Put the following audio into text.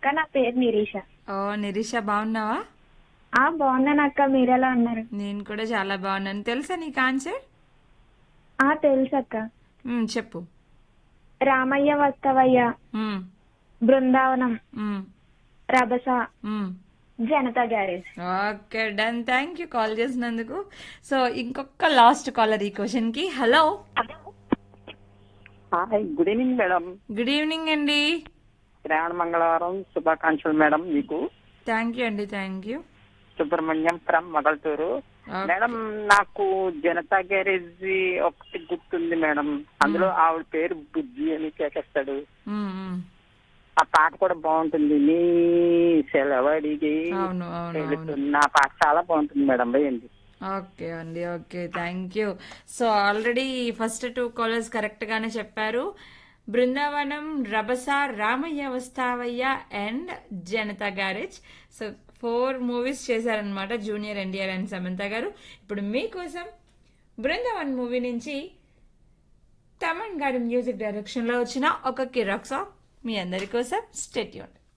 అక్క నా పేరు నిరీష ఓ నిరీష బాగున్నావా ఆ బాగున్నాను అక్క మీరెలా ఉన్నారు నేను కూడా చాలా బాగున్నాను తెలుసా నీకు ఆన్సర్ ఆ తెలుసు అక్క మ్, చెప్పు రామయ్య వస్తవయ్య మ్, బృందావనం మ్, రభస మ్. Janatha Garage okay done thank you call చేసినందుకు సో ఇంకొక లాస్ట్ కాలర్ ఈ క్వశ్చన్ కి hello hi good evening madam good evening అండి శ్రావణ మంగళవారం శుభాకాంక్షలు మేడం మీకు థ్యాంక్ యూ అండి thank you Subrahmanyam from Mogalthur Okay. Madam నాకు జనతా గ్యారేజ్ ఒకటి గుర్తుంది మేడం అందులో ఆవిడ పేరు బుజ్జి అని కేకేస్తాడు మ్, మ్. ఆ పాట కూడా బాగుంటుంది నీ సెలవడిగి అవును అవును అవును వెళుతున్న ఆ పాట చాలా బాగుంటుంది మేడం వేయండి ఓకే అండి okay thank you so already first two callers correct గానే చెప్పారు Brindavanam Rabhasa Ramayya Vastavayya and Janatha Garage so four movies చేశారనమాట జూనియర్ ఎన్టీఆర్ అండ్ సమంత గారు ఇప్పుడు మీకోసం బృందావన్ మూవీ నుంచి తమన్ గారి మ్యూజిక్ డైరెక్షన్ లో వచ్చిన ఒక కిరాక్ సాంగ్ మీ అందరి కోసం స్టేట్యూన్